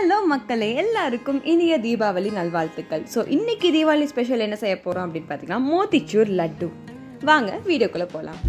hello மக்களே எல்லாருக்கும் இனிய தீபாவளி நல்வாழ்த்துக்கள் ஸோ இன்னைக்கு தீபாவளி ஸ்பெஷல் என்ன செய்ய போகிறோம் அப்படின்னு பார்த்தீங்கன்னா மோத்திச்சூர் லட்டு வாங்க வீடியோக்குள்ளே போகலாம்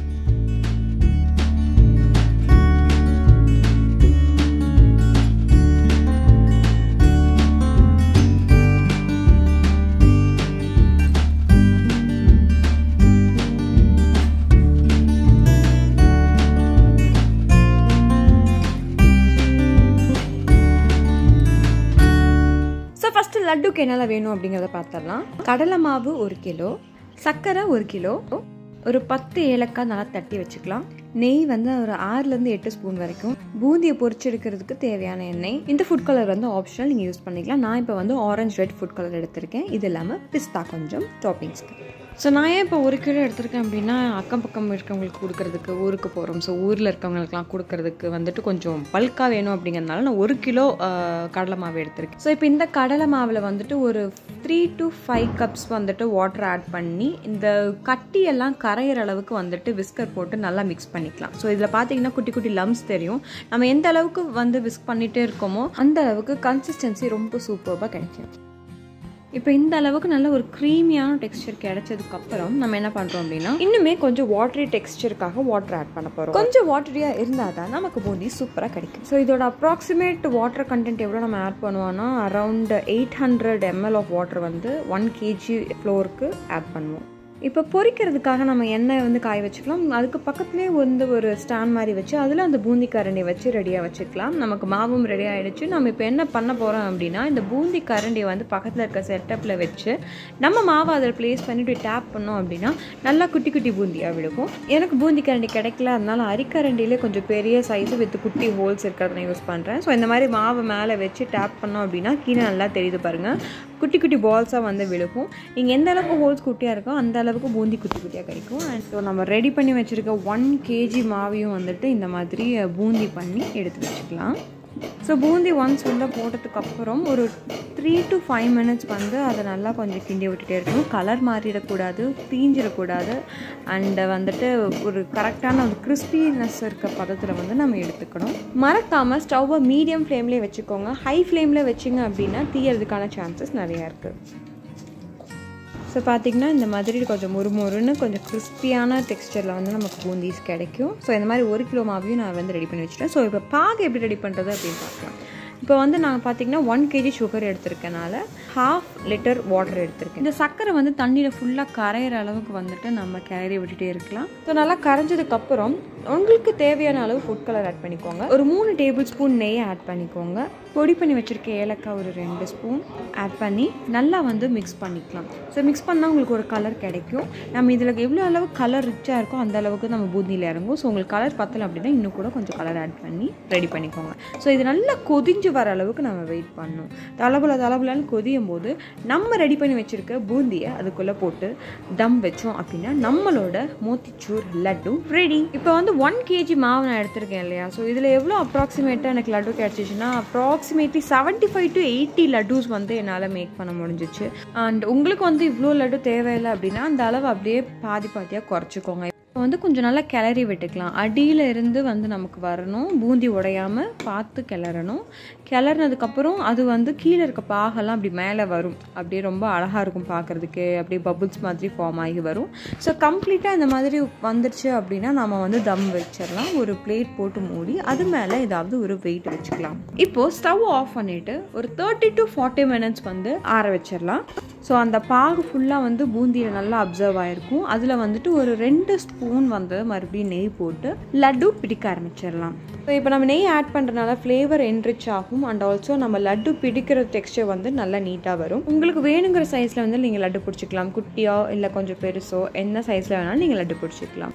ஸோ ஃபஸ்ட்டு லட்டுக்கு என்னெல்லாம் வேணும் அப்படிங்கிறத பார்த்துடலாம் கடலை மாவு ஒரு கிலோ சர்க்கரை ஒரு கிலோ ஒரு பத்து ஏலக்காய் நல்லா தட்டி வச்சுக்கலாம் நெய் வந்து ஒரு ஆறுலேருந்து எட்டு ஸ்பூன் வரைக்கும் பூந்தியை பொரிச்செடுக்கிறதுக்கு தேவையான எண்ணெய் இந்த ஃபுட் கலர் வந்து ஆப்ஷனல் நீங்கள் யூஸ் பண்ணிக்கலாம் நான் இப்போ வந்து ஆரஞ்சு ரெட் ஃபுட் கலர் எடுத்திருக்கேன் இது இல்லாமல் பிஸ்தா கொஞ்சம் டாப்பிங்ஸ்க்கு ஸோ நான் ஏன் இப்போ ஒரு கிலோ எடுத்திருக்கேன் அப்படின்னா அக்கம் பக்கம் இருக்கவங்களுக்கு கொடுக்கறதுக்கு ஊருக்கு போகிறோம் ஸோ ஊரில் இருக்கவங்களுக்குலாம் கொடுக்கறதுக்கு வந்துட்டு கொஞ்சம் பல்காக வேணும் அப்படிங்கிறதுனால நான் ஒரு கிலோ ஆஹ், கடலை மாவு எடுத்திருக்கேன் ஸோ இப்போ இந்த கடலை மாவில் வந்துட்டு ஒரு த்ரீ டு ஃபைவ் கப்ஸ் வந்துட்டு வாட்டர் ஆட் பண்ணி இந்த கட்டியெல்லாம் கரையிற அளவுக்கு வந்துட்டு விஸ்கர் போட்டு நல்லா மிக்ஸ் பண்ணிக்கலாம் ஸோ இதில் பார்த்தீங்கன்னா குட்டி குட்டி லம்ஸ் தெரியும் நம்ம எந்த அளவுக்கு வந்து விஸ்க் பண்ணிகிட்டே இருக்கோமோ அந்த அளவுக்கு கன்சிஸ்டன்சி ரொம்ப சூப்பராக கிடைக்கும் இப்போ இந்த அளவுக்கு நல்ல ஒரு க்ரீமியான டெக்ஸ்டர் கிடைச்சதுக்கு அப்புறம் நம்ம என்ன பண்ணுறோம் அப்படின்னா இன்னுமே கொஞ்சம் வாட்டரி டெக்ஸ்டருக்காக வாட்டர் ஆட் பண்ண போகிறோம் கொஞ்சம் வாட்டரியாக இருந்தால் தான் நமக்கு பூந்தி சூப்பராக கிடைக்கும் ஸோ இதோட அப்ராக்சிமேட் வாட்டர் கண்டென்ட் எவ்வளோ நம்ம ஆட் பண்ணுவோம்னா around eight hundred ML of water வந்து ஒன் கேஜி ஃப்ளோருக்கு ஆட் பண்ணுவோம் இப்போ பொரிக்கிறதுக்காக நம்ம எண்ணெய் வந்து காய வச்சுக்கலாம் அதுக்கு பக்கத்துலேயே வந்து ஒரு ஸ்டாண்ட் மாதிரி வச்சு அதில் அந்த பூந்தி கரண்டி வச்சு ரெடியாக வச்சுக்கலாம் நமக்கு மாவும் ரெடி ஆகிடுச்சு நம்ம இப்போ என்ன பண்ண போகிறோம் அப்படின்னா இந்த பூந்தி கரண்டியை வந்து பக்கத்தில் இருக்க செட்டப்பில் வச்சு நம்ம மாவை அதில் ப்ளேஸ் பண்ணிட்டு டேப் பண்ணோம் அப்படின்னா நல்லா குட்டி குட்டி பூந்தியாக விழுகும் எனக்கு பூந்தி கரண்டி கிடைக்கல அதனால அரிக்கரண்டியிலே கொஞ்சம் பெரிய சைஸு வித் குட்டி ஹோல்ஸ் இருக்கிறத நான் யூஸ் பண்ணுறேன் ஸோ இந்த மாதிரி மாவை மேலே வச்சு டேப் பண்ணோம் அப்படின்னா கீழே நல்லா தெரியுது பாருங்கள் குட்டி குட்டி பால்ஸாக வந்து விழுகும் நீங்கள் எந்த அளவுக்கு ஹோல்ஸ் குட்டியாக இருக்கோ அந்த அளவுக்கு பூந்தி குட்டி குட்டியாக கிடைக்கும் அண்ட் ஸோ நம்ம ரெடி பண்ணி வச்சுருக்க ஒன் கேஜி மாவையும் வந்துட்டு இந்த மாதிரி அஹ், பூந்தி பண்ணி எடுத்து வச்சுக்கலாம் ஸோ பூந்தி ஒன்ஸ் உள்ள போட்டதுக்கு அப்புறம் ஒரு த்ரீ டு ஃபைவ் மினிட்ஸ் வந்து அதை நல்லா கொஞ்சம் கிண்டி விட்டுட்டே இருக்கணும் கலர் மாறிடக்கூடாது தீஞ்சிடக்கூடாது அண்ட் வந்துட்டு ஒரு கரெக்டான ஒரு கிறிஸ்பினஸ் இருக்க பதத்தில் வந்து நம்ம எடுத்துக்கணும் மறக்காமல் ஸ்டவ்வை மீடியம் ஃப்ளேம்லேயே வச்சுக்கோங்க ஹை ஃப்ளேமில் வச்சிங்க அப்படின்னா தீயறதுக்கான சான்சஸ் நிறையா இருக்குது ஸோ பார்த்தீங்கன்னா இந்த மாதிரி கொஞ்சம் முறுமுறுன்னு கொஞ்சம் கிறிஸ்பியான டெக்ஸ்டரில் வந்து நமக்கு பூந்தீஸ் கிடைக்கும் ஸோ இந்த மாதிரி ஒரு கிலோ மாவையும் நான் வந்து ரெடி பண்ணி வச்சுட்டேன் ஸோ இப்போ பாகு எப்படி ரெடி பண்ணுறது அப்படின்னு பார்க்கலாம் இப்போ வந்து நான் பார்த்தீங்கன்னா ஒன் கேஜி சுகர் எடுத்திருக்கனால ஹாஃப் லிட்டர் வாட்டர் எடுத்திருக்கேன் இந்த சர்க்கரை வந்து தண்ணியில் ஃபுல்லாக கரையிற அளவுக்கு வந்துட்டு நம்ம கிளறி விட்டுட்டே இருக்கலாம் ஸோ நல்லா கரைஞ்சதுக்கப்புறம் உங்களுக்கு தேவையான அளவு ஃபுட் கலர் ஆட் பண்ணிக்கோங்க ஒரு மூணு டேபிள் ஸ்பூன் நெய் ஆட் பண்ணிக்கோங்க பொடி பண்ணி வச்சுருக்க ஏலக்காய் ஒரு ரெண்டு ஸ்பூன் ஆட் பண்ணி நல்லா வந்து மிக்ஸ் பண்ணிக்கலாம் ஸோ மிக்ஸ் பண்ணால் உங்களுக்கு ஒரு கலர் கிடைக்கும் நம்ம இதில் எவ்வளோ அளவு கலர் ரிச்சாக இருக்கோ அந்த அளவுக்கு நம்ம பூந்தியில் இறங்கும் ஸோ உங்களுக்கு கலர் பத்தலை அப்படின்னா இன்னும் கூட கொஞ்சம் கலர் ஆட் பண்ணி ரெடி பண்ணிக்கோங்க ஸோ இது நல்லா கொதிஞ்சு வர அளவுக்கு நம்ம வெயிட் பண்ணணும் தலபுல தலபுலன்னு கொதியும் போது நம்ம ரெடி பண்ணி வச்சுருக்க பூந்தியை அதுக்குள்ளே போட்டு தம் வச்சோம் அப்படின்னா நம்மளோட மோத்திச்சூர் லட்டு ரெடி இப்போ வந்து ஒன் கேஜி மாவு நான் எடுத்திருக்கேன் இல்லையா ஸோ இதில் எவ்வளோ அப்ராக்சிமேட்டாக எனக்கு லட்டு கிடச்சிச்சுன்னா approximately seventy five to eighty laddus வந்து என்னால் மேக் பண்ண முடிஞ்சிச்சு அண்ட் உங்களுக்கு வந்து இவ்வளோ லட்டு தேவையில்லை அப்படின்னா அந்த அளவு அப்படியே பாதி பாதியாக குறைச்சிக்கோங்க இப்போ வந்து கொஞ்சம் நல்லா கிளறி விட்டுக்கலாம் அடியில் இருந்து வந்து நமக்கு வரணும் பூந்தி உடையாமல் பார்த்து கிளறணும் கிளறினதுக்கப்புறம் அது வந்து கீழே இருக்க பாகெல்லாம் அப்படி மேலே வரும் அப்படியே ரொம்ப அழகாக இருக்கும் பார்க்குறதுக்கு அப்படியே பபுள்ஸ் மாதிரி ஃபார்ம் ஆகி வரும் ஸோ கம்ப்ளீட்டாக இந்த மாதிரி வந்துருச்சு அப்படின்னா நம்ம வந்து தம் வச்சிடலாம் ஒரு பிளேட் போட்டு மூடி அது மேலே ஏதாவது ஒரு வெயிட் வச்சுக்கலாம் இப்போது ஸ்டவ் ஆஃப் பண்ணிவிட்டு ஒரு தேர்ட்டி டு ஃபார்ட்டி மினிட்ஸ் வந்து ஆற வச்சிடலாம் ஸோ அந்த பாகு ஃபுல்லாக வந்து பூந்தியில் நல்லா அப்சர்வ் ஆகிருக்கும் அதில் வந்துட்டு ஒரு ரெண்டு ஸ்பூன் வந்து மறுபடியும் நெய் போட்டு லட்டு பிடிக்க ஆரம்பிச்சிடலாம் ஸோ இப்போ நம்ம நெய் ஆட் பண்ணுறதுனால ஃப்ளேவர் என்ரிச் ஆகும் அண்ட் ஆல்சோ நம்ம லட்டு பிடிக்கிற டெக்ஸ்டர் வந்து நல்லா நீட்டாக வரும் உங்களுக்கு வேணுங்கிற சைஸில் வந்து நீங்கள் லட்டு பிடிச்சிக்கலாம் குட்டியோ இல்லை கொஞ்சம் பெருசோ என்ன சைஸில் வேணாலும் நீங்கள் லட்டு பிடிச்சிக்கலாம்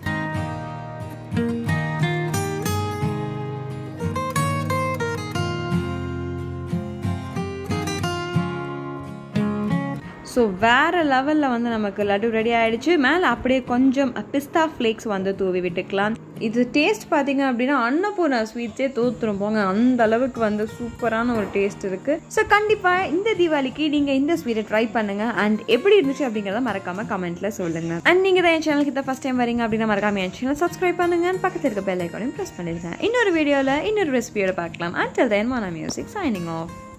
ஸோ வேறு லெவலில் வந்து நமக்கு லட்டு ரெடி ஆகிடுச்சு மேலே அப்படியே கொஞ்சம் பிஸ்தா ஃப்ளேக்ஸ் வந்து தூவி விட்டுக்கலாம் இது டேஸ்ட் பார்த்தீங்க அப்படின்னா அன்னபூர்ணா ஸ்வீட்ஸே தோத்துரும் போங்க அந்த அளவுக்கு வந்து சூப்பரான ஒரு டேஸ்ட் இருக்குது ஸோ கண்டிப்பாக இந்த தீபாவளிக்கு நீங்கள் இந்த ஸ்வீட்டை ட்ரை பண்ணுங்கள் அண்ட் எப்படி இருந்துச்சு அப்படிங்கிறத மறக்காமல் கமெண்ட்டில் சொல்லுங்கள் அண்ட் நீங்கள் தான் என் சேனலுக்கு இதை ஃபஸ்ட் டைம் வரீங்க அப்படின்னா மறக்காம என் சேனல் சப்ஸ்கிரைப் பண்ணுங்க பக்கத்தில் இருக்க பெல் ஐக்கானையும் ப்ரெஸ் பண்ணிடுங்க இன்னொரு வீடியோவில் இன்னொரு ரெசிபியோட பார்க்கலாம் அண்ட் தென் மானா மியூசிக் சைனிங் ஆஃப்